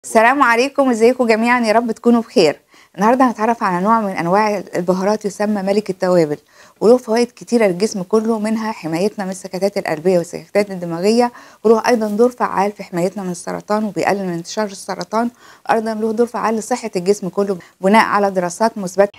السلام عليكم ازيكم جميعا يا رب تكونوا بخير النهارده هنتعرف على نوع من انواع البهارات يسمى ملك التوابل وله فوائد كتيره للجسم كله منها حمايتنا من السكتات القلبيه والسكتات الدماغيه وله ايضا دور فعال في حمايتنا من السرطان وبيقلل من انتشار السرطان ايضا له دور فعال لصحه الجسم كله بناء على دراسات مثبته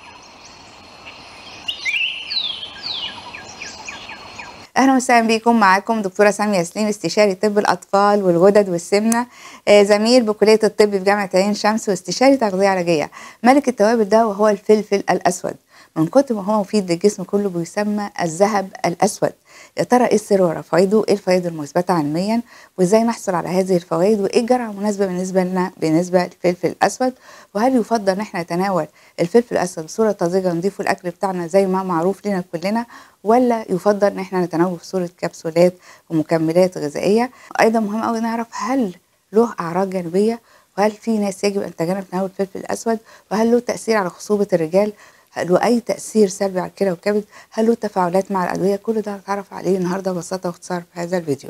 اهلا وسهلا بكم معاكم دكتوره ساميه سليم استشاري طب الاطفال والغدد والسمنه آه، زميل بكليه الطب في جامعه عين شمس واستشاري تغذيه علاجيه ملك التوابل ده وهو الفلفل الاسود من كتر ما هو مفيد للجسم كله بيسمى الذهب الاسود يا ترى ايه السر ورا فوائده ايه الفوائد المثبته علميا وازاي نحصل على هذه الفوائد وايه الجرعه المناسبه بالنسبه لنا بالنسبه للفلفل الاسود وهل يفضل ان احنا نتناول الفلفل الاسود بصوره طازجه نضيفه الاكل بتاعنا زي ما معروف لنا كلنا ولا يفضل ان احنا نتناوله في صوره كبسولات ومكملات غذائيه ايضا مهم قوي نعرف هل له اعراض جانبيه وهل في ناس يجب ان تتجنب تناول الفلفل الاسود وهل له تاثير على خصوبه الرجال هل له اي تاثير سلبي على الكلى والكبد هل له تفاعلات مع الادويه كل ده هنتعرف عليه النهارده ببساطه واختصار في هذا الفيديو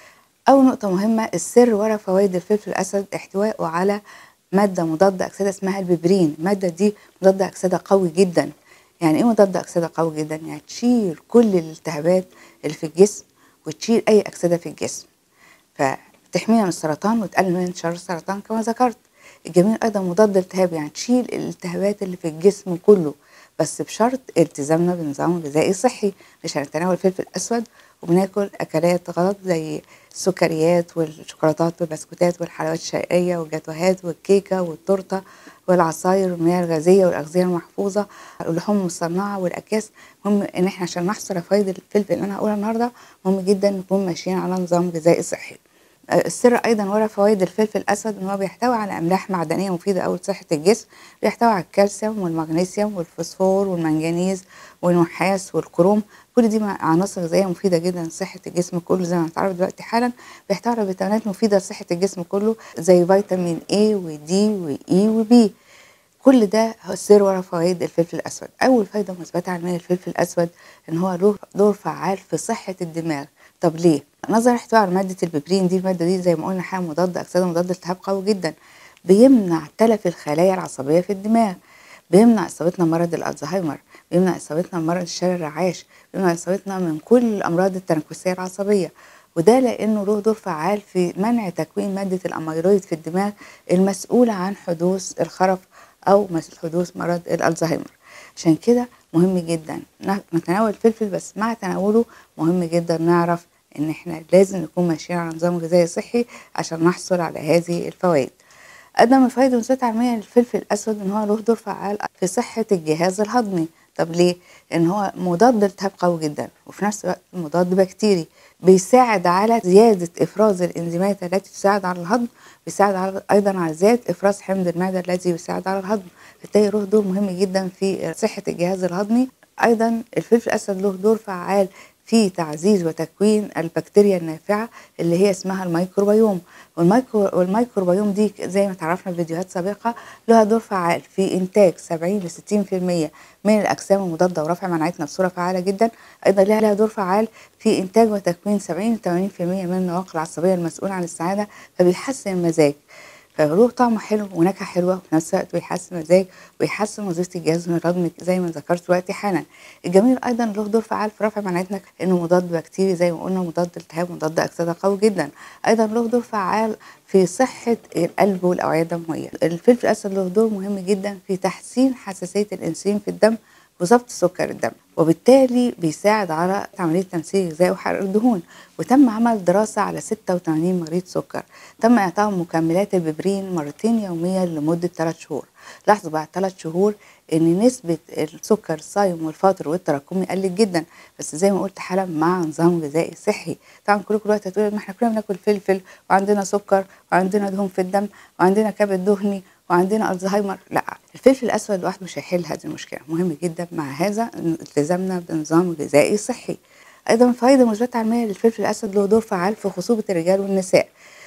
اول نقطه مهمه السر ورا فوائد الفلفل الاسود احتوائه على ماده مضاده اكسده اسمها الببرين الماده دي مضاده اكسده قوي جدا يعني ايه مضاد اكسده قوي جدا يعني تشيل كل الالتهابات اللي في الجسم وتشيل اي اكسده في الجسم فتحمينا من السرطان وتقلل من انتشار السرطان كما ذكرت الجميل ايضا مضاد التهاب يعني تشيل الالتهابات اللي في الجسم كله بس بشرط التزامنا بنظام غذائي صحي مش هنتناول فلفل اسود وبناكل اكلات غلط زي السكريات والشوكولاتات والبسكوتات والحلويات الشرقيه والجاتوهات والكيكه والتورته والعصاير والمياه الغازيه والاغذيه المحفوظه واللحوم المصنعه والاكياس مهم ان احنا عشان نحصل على فوائد الفلفل اللي انا هقولها النهارده مهم جدا نكون ماشيين على نظام غذائي صحي السر ايضا ورا فوائد الفلفل الاسود ان هو بيحتوي على املاح معدنيه مفيده قوي لصحه الجسم بيحتوي على الكالسيوم والمغنيسيوم والفوسفور والمنجنيز والنحاس والكروم كل دي عناصر غذائيه مفيده جدا لصحه الجسم كله زي ما هنتعرف دلوقتي حالا بيحتوي على فيتامينات مفيده لصحه الجسم كله زي فيتامين A ودي وإي وبي كل ده هو السر ورا فوائد الفلفل الاسود اول فايده مثبته علميا للفلفل الاسود ان هو له دور فعال في صحه الدماغ طب ليه نظرا احتواء على ماده الببرين دي الماده دي زي ما قلنا حاجه مضاده اكسده مضاد التهاب قوي جدا بيمنع تلف الخلايا العصبيه في الدماغ بيمنع اصابتنا بمرض الالزهايمر بيمنع اصابتنا بمرض شلل الرعاش بيمنع اصابتنا من كل الامراض التنفسيه العصبيه وده لانه له دور فعال في منع تكوين ماده الاميلويد في الدماغ المسؤوله عن حدوث الخرف او حدوث مرض الالزهايمر عشان كده مهم جدا نتناول الفلفل بس مع تناوله مهم جدا نعرف ان احنا لازم نكون ماشيين على نظام غذائي صحي عشان نحصل على هذه الفوائد قدم الفوائد المثبتة علميا للفلفل الاسود ان هو له دور فعال في صحة الجهاز الهضمي طب ليه؟ ان هو مضاد للالتهاب قوي جدا وفي نفس الوقت مضاد بكتيري بيساعد على زيادة افراز الانزيمات التي تساعد على الهضم بيساعد على ايضا على زيادة افراز حمض المعدة الذي يساعد على الهضم بالتالي له دور مهم جدا في صحة الجهاز الهضمي ايضا الفلفل الاسود له دور فعال في تعزيز وتكوين البكتيريا النافعة اللي هي اسمها الميكروبيوم والميكرو والميكروبيوم دي زي ما تعرفنا في فيديوهات سابقة لها دور فعال في إنتاج 70 ل 60% من الأجسام المضادة ورفع مناعتنا بصورة فعالة جدا أيضا لها دور فعال في إنتاج وتكوين 70 ل 80% من النواقل العصبية المسؤولة عن السعادة فبيحسن المزاج فله طعم حلو ونكهه حلوه وفي نفس الوقت بيحسن المزاج ويحسن وظيفه الجهاز الهضمي زي ما ذكرت دلوقتي حالا الجميل ايضا له دور فعال في رفع مناعتنا انه مضاد بكتيري زي ما قلنا مضاد التهاب مضاد اكسده قوي جدا ايضا له دور فعال في صحة القلب والأوعية الدموية الفلفل الأسود له دور مهم جدا في تحسين حساسية الأنسولين في الدم وضبط سكر الدم وبالتالي بيساعد على عملية تمثيل الغذائي وحرق الدهون وتم عمل دراسة على 86 مريض سكر تم إعطائهم مكملات الببرين مرتين يوميا لمدة 3 شهور لاحظوا بعد 3 شهور ان نسبة السكر الصايم والفاطر والتراكمي قلت جدا بس زي ما قلت حالا مع نظام غذائي صحي طبعا كلكم دلوقتي هتقولوا ما احنا كلنا بناكل فلفل وعندنا سكر وعندنا دهون في الدم وعندنا كبد دهني وعندنا الزهايمر لا الفلفل الاسود لوحده مش هيحل هذه المشكله مهم جدا مع هذا التزامنا بنظام غذائي صحي ايضا فائده مثبته علميه للفلفل الاسود له دور فعال في خصوبه الرجال والنساء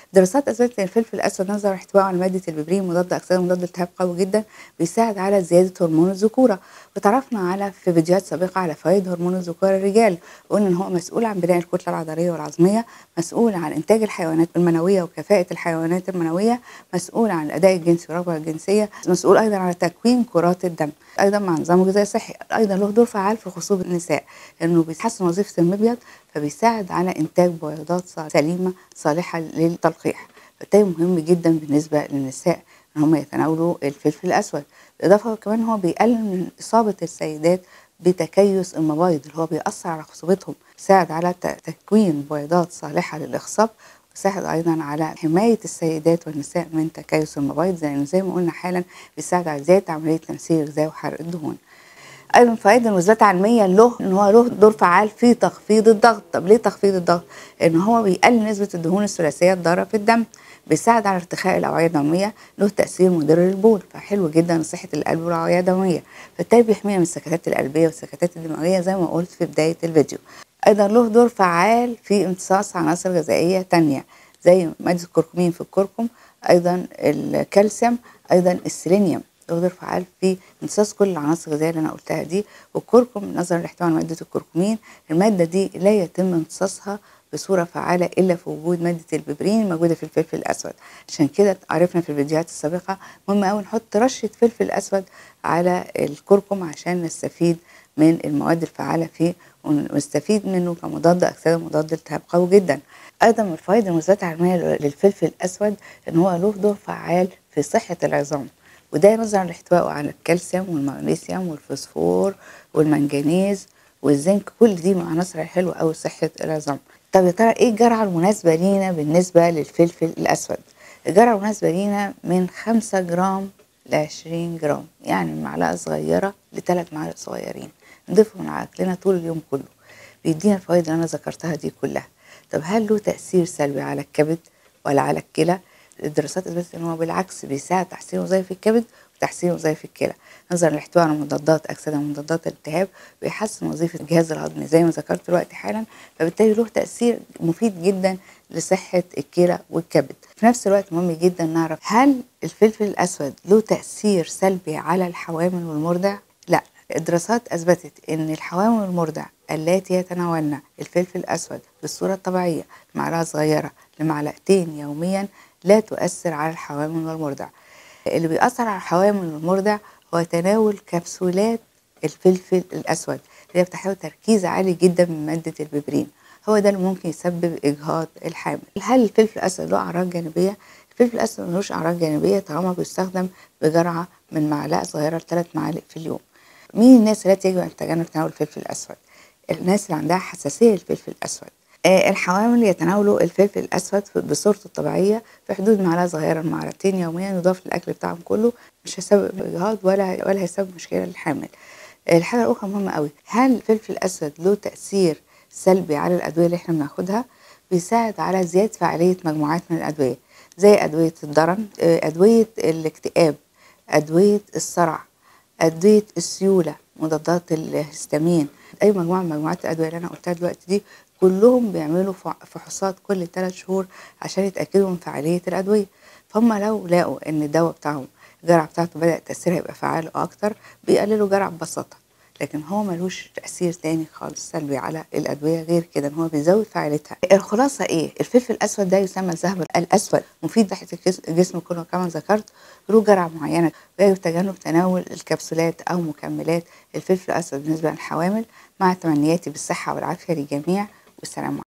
دراسات اثبتت ان الفلفل الاسود نظرا لاحتوائه على ماده الببرين مضاد اكسده مضاد التهاب قوي جدا بيساعد على زياده هرمون الذكوره وتعرفنا على في فيديوهات سابقه على فوائد هرمون الذكوره للرجال وقلنا ان هو مسؤول عن بناء الكتله العضليه والعظميه مسؤول عن انتاج الحيوانات المنويه وكفاءه الحيوانات المنويه مسؤول عن الاداء الجنسي والرغبه الجنسيه مسؤول ايضا على تكوين كرات الدم ايضا مع نظام غذائي صحي ايضا له دور فعال في خصوبه النساء لانه بيحسن وظيفه المبيض فبيساعد على انتاج بويضات سليمه صالحه للتلقيح فبالتالي مهم جدا بالنسبه للنساء ان هم يتناولوا الفلفل الاسود بالاضافه كمان هو بيقلل من اصابه السيدات بتكيس المبايض اللي هو بيأثر على خصوبتهم بيساعد على تكوين بويضات صالحه للاخصاب بيساعد ايضا على حمايه السيدات والنساء من تكيس المبايض زي زي ما قلنا حالا بيساعد على زياده عمليه تمثيل الغذاء وحرق الدهون ايضا فوائد المثبته علميا له ان هو له دور فعال في تخفيض الضغط طب ليه تخفيض الضغط ان هو بيقلل نسبه الدهون الثلاثيه الضاره في الدم بيساعد على ارتخاء الاوعيه الدمويه له تاثير مضر للبول فحلو جدا لصحه القلب والاوعيه الدمويه فبالتالي بيحميها من السكتات القلبيه والسكتات الدماغيه زي ما قلت في بدايه الفيديو ايضا له دور فعال في امتصاص عناصر غذائيه تانية زي ماده الكركمين في الكركم ايضا الكالسيوم ايضا السيلينيوم له دور فعال في امتصاص كل العناصر الغذائيه اللي انا قلتها دي والكركم نظرا لاحتواء ماده الكركمين الماده دي لا يتم امتصاصها بصوره فعاله الا في وجود ماده الببرين الموجوده في الفلفل الاسود عشان كده عرفنا في الفيديوهات السابقه مهم قوي نحط رشه فلفل اسود على الكركم عشان نستفيد من المواد الفعاله فيه ونستفيد منه كمضاد اكسده ومضاد التهاب قوي جدا ايضا من الفوائد المثبته علميا للفلفل الاسود ان هو له دور فعال في صحه العظام وده نظرا لاحتوائه على الكالسيوم والمغنيسيوم والفوسفور والمنجنيز والزنك كل دي من عناصر حلوه قوي صحه العظام طب يا ترى ايه الجرعه المناسبه لينا بالنسبه للفلفل الاسود الجرعه المناسبه لينا من 5 جرام ل 20 جرام يعني معلقه صغيره لثلاث معالق صغيرين نضيفهم على اكلنا طول اليوم كله بيدينا الفوائد اللي انا ذكرتها دي كلها طب هل له تاثير سلبي على الكبد ولا على الكلى الدراسات اثبتت ان هو بالعكس بيساعد تحسين وظائف الكبد وتحسين وظائف الكلى نظرا لاحتواء على مضادات اكسده ومضادات الالتهاب بيحسن وظيفه الجهاز الهضمي زي ما ذكرت دلوقتي حالا فبالتالي له تاثير مفيد جدا لصحه الكلى والكبد في نفس الوقت مهم جدا نعرف هل الفلفل الاسود له تاثير سلبي على الحوامل والمرضع لا الدراسات اثبتت ان الحوامل والمرضع اللاتي يتناولن الفلفل الاسود بالصوره الطبيعيه معلقه صغيره لمعلقتين يوميا لا تؤثر على الحوامل والمرضع اللي بيأثر على الحوامل والمرضع هو تناول كبسولات الفلفل الأسود اللي بتحتوي تركيز عالي جدا من مادة الببرين هو ده اللي ممكن يسبب إجهاض الحامل هل الفلفل الأسود له أعراض جانبية؟ الفلفل الأسود ملوش أعراض جانبية طالما بيستخدم بجرعة من معلقة صغيرة لثلاث معالق في اليوم مين الناس التي يجب أن تتجنب تناول الفلفل الأسود؟ الناس اللي عندها حساسية للفلفل الأسود الحوامل يتناولوا الفلفل الاسود بصورته الطبيعيه في حدود معلقه صغيره لمعلقتين يوميا يضاف للاكل بتاعهم كله مش هيسبب اجهاض ولا ولا هيسبب مشكله للحامل الحاجه الاخرى مهمه قوي هل الفلفل الاسود له تاثير سلبي على الادويه اللي احنا بناخدها بيساعد على زياده فعاليه مجموعات من الادويه زي ادويه الضرن ادويه الاكتئاب ادويه الصرع ادويه السيوله مضادات الهستامين اي مجموعه من مجموعات الادويه اللي انا قلتها دلوقتي دي كلهم بيعملوا فحوصات كل ثلاث شهور عشان يتاكدوا من فعاليه الادويه فهم لو لقوا ان الدواء بتاعهم الجرعه بتاعته بدات تاثيرها يبقى فعال اكتر بيقللوا جرعه ببساطه لكن هو ملوش تاثير تاني خالص سلبي على الادويه غير كده ان هو بيزود فعاليتها الخلاصه ايه الفلفل الاسود ده يسمى الذهب الاسود مفيد ناحيه الجسم كله كما ذكرت له جرعه معينه ويجب تجنب تناول الكبسولات او مكملات الفلفل الاسود بالنسبه للحوامل مع تمنياتي بالصحه والعافيه للجميع والسلام عليكم